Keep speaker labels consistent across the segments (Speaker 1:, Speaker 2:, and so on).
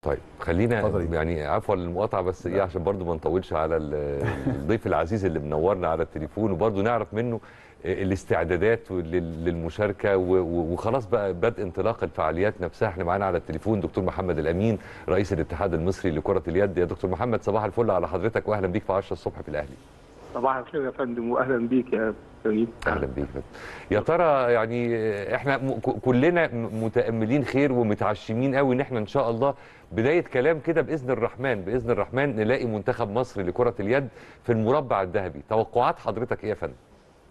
Speaker 1: طيب خلينا
Speaker 2: اتفضل.
Speaker 1: يعني عفوا للمقاطعه بس ايه عشان برضو ما نطولش على ال- الضيف العزيز اللي منورنا على التليفون وبرضو نعرف منه الاستعدادات لل- للمشاركه و- و- وخلاص بقى بدء انطلاق الفعاليات نفسها احنا معانا على التليفون دكتور محمد الامين رئيس الاتحاد المصري لكره اليد يا دكتور محمد صباح الفل على حضرتك واهلا بيك في 10 الصبح في الاهلي
Speaker 3: صباح الخير يا فندم واهلا بيك يا كريم
Speaker 1: اهلا بيك يا ترى يعني احنا م- ك- كلنا م- متاملين خير ومتعشمين قوي ان احنا ان شاء الله بدايه كلام كده باذن الرحمن باذن الرحمن نلاقي منتخب مصر لكره اليد في المربع الذهبي توقعات حضرتك ايه يا فندم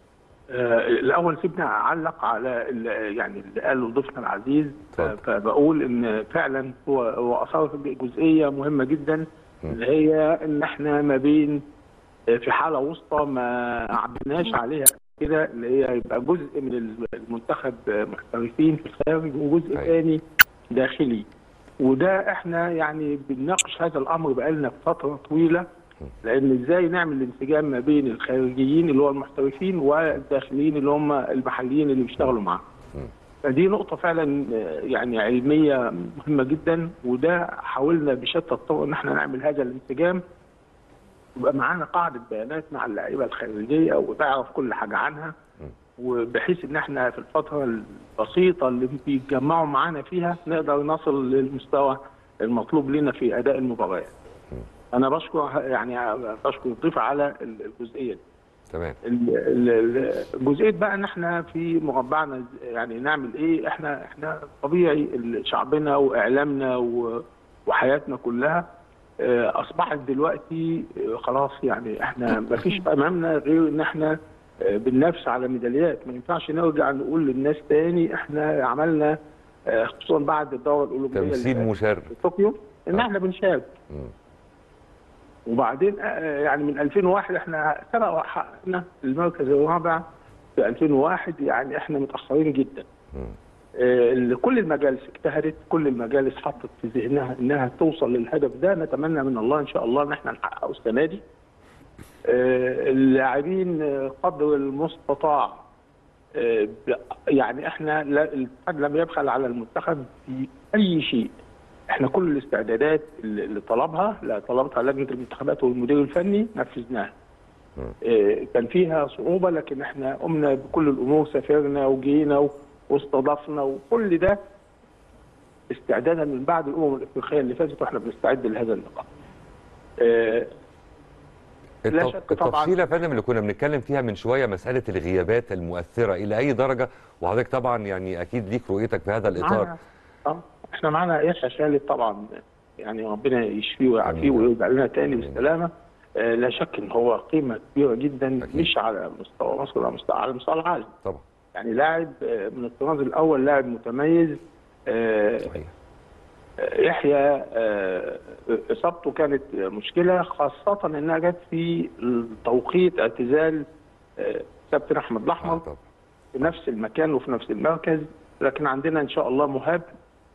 Speaker 3: آه الاول سيبني اعلق على ال- يعني اللي قاله ضيفنا العزيز
Speaker 1: اتفضل.
Speaker 3: فبقول ان فعلا هو هو اثار جزئيه مهمه جدا اللي هي ان احنا ما بين آه، في حاله وسطى ما عدناش عليها كده اللي هي يبقى جزء من المنتخب آه، محترفين في الخارج وجزء
Speaker 1: أيوة.
Speaker 3: ثاني داخلي وده احنا يعني بنناقش هذا الامر بقالنا فتره طويله لان ازاي نعمل الانسجام ما بين الخارجيين اللي هو المحترفين والداخليين اللي هم المحليين اللي بيشتغلوا معاهم. فدي نقطة فعلا آه، يعني علمية مهمة جدا وده حاولنا بشتى الطرق ان احنا نعمل هذا الانسجام يبقى معانا قاعدة بيانات مع اللعيبة الخارجية وتعرف كل حاجة عنها وبحيث ان احنا في الفترة البسيطة اللي بيتجمعوا معانا فيها نقدر نصل للمستوى المطلوب لنا في اداء المباريات. انا بشكر يعني بشكر الضيف على الجزئية دي.
Speaker 1: تمام
Speaker 3: ال- ال- ال- جزئيه بقى ان احنا في مربعنا ز- يعني نعمل ايه احنا احنا طبيعي ال- شعبنا واعلامنا و- وحياتنا كلها آه، اصبحت دلوقتي آه، خلاص يعني احنا ما فيش امامنا غير ان احنا آه، بننافس على ميداليات ما ينفعش نرجع نقول للناس تاني احنا عملنا آه، خصوصا بعد الدوره الاولمبيه اللي
Speaker 1: تمثيل
Speaker 3: فاتت
Speaker 1: مشرف
Speaker 3: في طوكيو ان
Speaker 1: آه.
Speaker 3: احنا بنشارك
Speaker 1: مم.
Speaker 3: وبعدين آه، يعني من 2001 احنا سبق وحققنا المركز الرابع في 2001 يعني احنا متاخرين جدا.
Speaker 1: مم.
Speaker 3: آه، كل المجالس اجتهدت كل المجالس حطت في ذهنها انها توصل للهدف ده نتمنى من الله ان شاء الله ان احنا نحققه السنه دي. آه، اللاعبين آه، قدر المستطاع آه، ب- يعني احنا لا- الاتحاد لم يبخل على المنتخب في اي شيء. احنا كل الاستعدادات اللي اللي طلبها لا طلبتها لجنه المنتخبات والمدير الفني نفذناها. آه، كان فيها صعوبه لكن احنا قمنا بكل الامور سافرنا وجينا و- واستضفنا وكل ده استعدادا من بعد الامم الافريقيه اللي فاتت واحنا بنستعد لهذا اللقاء. آه، لا
Speaker 1: التف-
Speaker 3: شك طبعاً.
Speaker 1: التفصيل يا فندم اللي كنا بنتكلم فيها من شويه مساله الغيابات المؤثره الى اي درجه وحضرتك طبعا يعني اكيد ليك رؤيتك في هذا الاطار
Speaker 3: معانا اه احنا معانا يحيى خالد طبعا يعني ربنا يشفيه ويعافيه
Speaker 1: آمين.
Speaker 3: ويرجع لنا تاني
Speaker 1: آمين.
Speaker 3: بالسلامه آه لا شك ان هو قيمه كبيره جدا
Speaker 1: أكيد.
Speaker 3: مش على مستوى مصر ولا مستوى على مستوى العالم
Speaker 1: طبعا
Speaker 3: يعني لاعب آه، من الطراز الاول لاعب متميز آه،
Speaker 1: صحيح
Speaker 3: يحيى آه، اصابته كانت مشكله خاصه انها جت في توقيت اعتزال آه، كابتن احمد
Speaker 1: آه
Speaker 3: الاحمر
Speaker 1: طبعا
Speaker 3: في نفس المكان وفي نفس المركز لكن عندنا ان شاء الله مهاب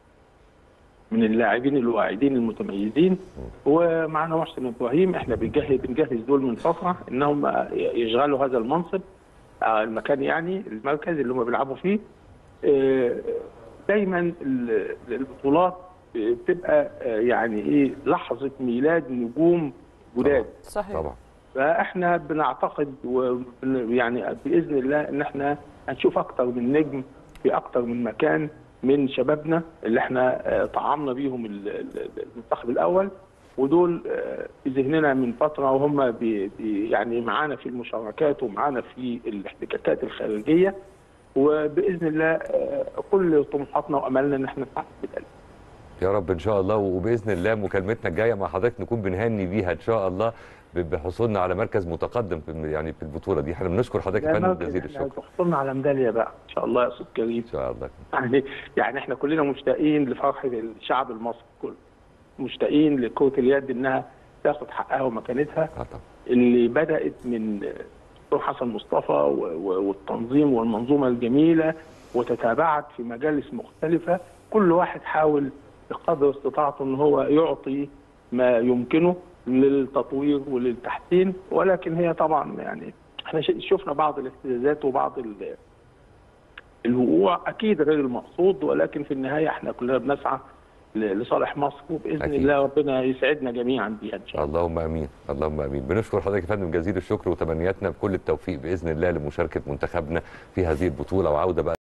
Speaker 3: من اللاعبين الواعدين المتميزين ومعنا محسن ابراهيم احنا بنجهز بنجهز دول من فتره انهم يشغلوا هذا المنصب آه، المكان يعني المركز اللي هم بيلعبوا فيه آه، دايما ال- البطولات بتبقى آه، يعني ايه لحظه ميلاد نجوم جداد
Speaker 4: صحيح
Speaker 1: طبعا
Speaker 3: فاحنا بنعتقد ويعني باذن الله ان احنا هنشوف اكتر من نجم في اكتر من مكان من شبابنا اللي احنا آه، طعمنا بيهم ال- ال- المنتخب الاول ودول آه، في ذهننا من فتره وهم بي بي يعني معانا في المشاركات ومعانا في الاحتكاكات الخارجيه وباذن الله آه، كل طموحاتنا واملنا ان احنا نحقق بالقلب
Speaker 1: يا رب ان شاء الله وباذن الله مكالمتنا الجايه مع حضرتك نكون بنهني بيها ان شاء الله ب- بحصولنا على مركز متقدم في يعني في البطوله دي احنا بنشكر حضرتك يا فندم جزيل الشكر
Speaker 3: تحصلنا على ميداليه بقى ان شاء الله يا استاذ كريم
Speaker 1: ان شاء الله
Speaker 3: يعني يعني احنا كلنا مشتاقين لفرحه الشعب المصري كله مشتاقين لكره اليد انها تاخد حقها ومكانتها
Speaker 1: اه طبعا
Speaker 3: اللي بدات من دكتور حسن مصطفى و- و- والتنظيم والمنظومه الجميله وتتابعت في مجالس مختلفه كل واحد حاول بقدر استطاعته ان هو يعطي ما يمكنه للتطوير وللتحسين ولكن هي طبعا يعني احنا ش- شفنا بعض الاهتزازات وبعض ال- الوقوع اكيد غير المقصود ولكن في النهايه احنا كلنا بنسعى ل- لصالح مصر وباذن
Speaker 1: أكيد.
Speaker 3: الله ربنا يسعدنا جميعا بيها ان شاء الله
Speaker 1: اللهم امين اللهم امين بنشكر حضرتك يا فندم جزيل الشكر وتمنياتنا بكل التوفيق باذن الله لمشاركه منتخبنا في هذه البطوله وعوده بقى